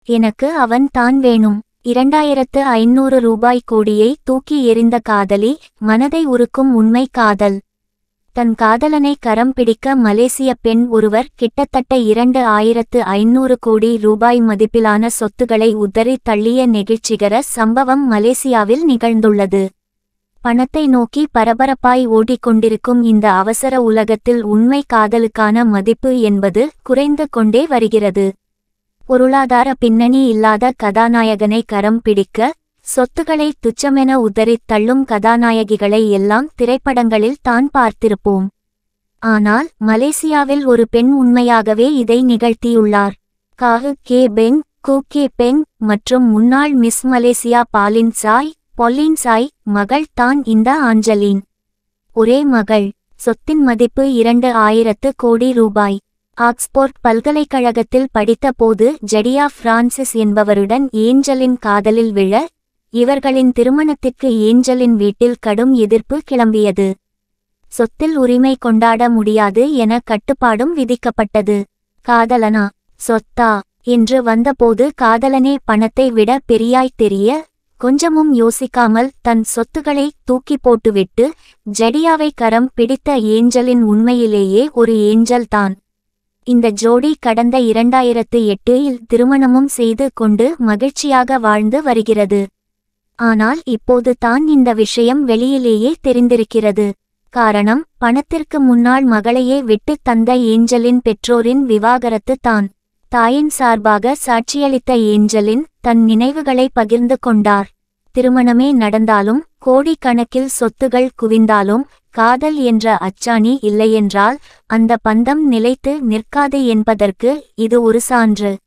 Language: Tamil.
எனக்கு அவன் தான் வேணும் இரண்டாயிரத்து ஐநூறு ரூபாய் கோடியை தூக்கி எறிந்த காதலி மனதை உருக்கும் உண்மை காதல் தன் காதலனை கரம் பிடிக்க மலேசிய பெண் ஒருவர் கிட்டத்தட்ட இரண்டு ஆயிரத்து ஐநூறு கோடி ரூபாய் மதிப்பிலான சொத்துக்களை உதறி தள்ளிய நெகிழ்ச்சிகர சம்பவம் மலேசியாவில் நிகழ்ந்துள்ளது பணத்தை நோக்கி பரபரப்பாய் ஓடிக்கொண்டிருக்கும் இந்த அவசர உலகத்தில் உண்மை காதலுக்கான மதிப்பு என்பது குறைந்து கொண்டே வருகிறது பொருளாதார பின்னணி இல்லாத கதாநாயகனை கரம் பிடிக்க சொத்துக்களை துச்சமென உதறித் தள்ளும் கதாநாயகிகளை எல்லாம் திரைப்படங்களில் தான் பார்த்திருப்போம் ஆனால் மலேசியாவில் ஒரு பெண் உண்மையாகவே இதை நிகழ்த்தியுள்ளார் காகு கே பெங் கு கே பெங் மற்றும் முன்னாள் மிஸ் மலேசியா பாலின் சாய் பொல்லின் சாய் மகள் தான் இந்த ஆஞ்சலின் ஒரே மகள் சொத்தின் மதிப்பு இரண்டு ஆயிரத்து கோடி ரூபாய் ஆக்ஸ்போர்ட் பல்கலைக்கழகத்தில் படித்தபோது ஜெடியா பிரான்சிஸ் என்பவருடன் ஏஞ்சலின் காதலில் விழ இவர்களின் திருமணத்திற்கு ஏஞ்சலின் வீட்டில் கடும் எதிர்ப்பு கிளம்பியது சொத்தில் உரிமை கொண்டாட முடியாது என கட்டுப்பாடும் விதிக்கப்பட்டது காதலனா சொத்தா என்று வந்தபோது காதலனே பணத்தை விட பெரியாய் தெரிய கொஞ்சமும் யோசிக்காமல் தன் சொத்துக்களை தூக்கி போட்டுவிட்டு ஜெடியாவை கரம் பிடித்த ஏஞ்சலின் உண்மையிலேயே ஒரு ஏஞ்சல் தான் இந்த ஜோடி கடந்த இரண்டாயிரத்து எட்டில் திருமணமும் செய்து கொண்டு மகிழ்ச்சியாக வாழ்ந்து வருகிறது ஆனால் இப்போது தான் இந்த விஷயம் வெளியிலேயே தெரிந்திருக்கிறது காரணம் பணத்திற்கு முன்னாள் மகளையே விட்டுத் தந்த ஏஞ்சலின் பெற்றோரின் விவாகரத்து தான் தாயின் சார்பாக சாட்சியளித்த ஏஞ்சலின் தன் நினைவுகளை பகிர்ந்து கொண்டார் திருமணமே நடந்தாலும் கோடிக்கணக்கில் சொத்துகள் குவிந்தாலும் காதல் என்ற அச்சாணி இல்லையென்றால் அந்த பந்தம் நிலைத்து நிற்காது என்பதற்கு இது ஒரு சான்று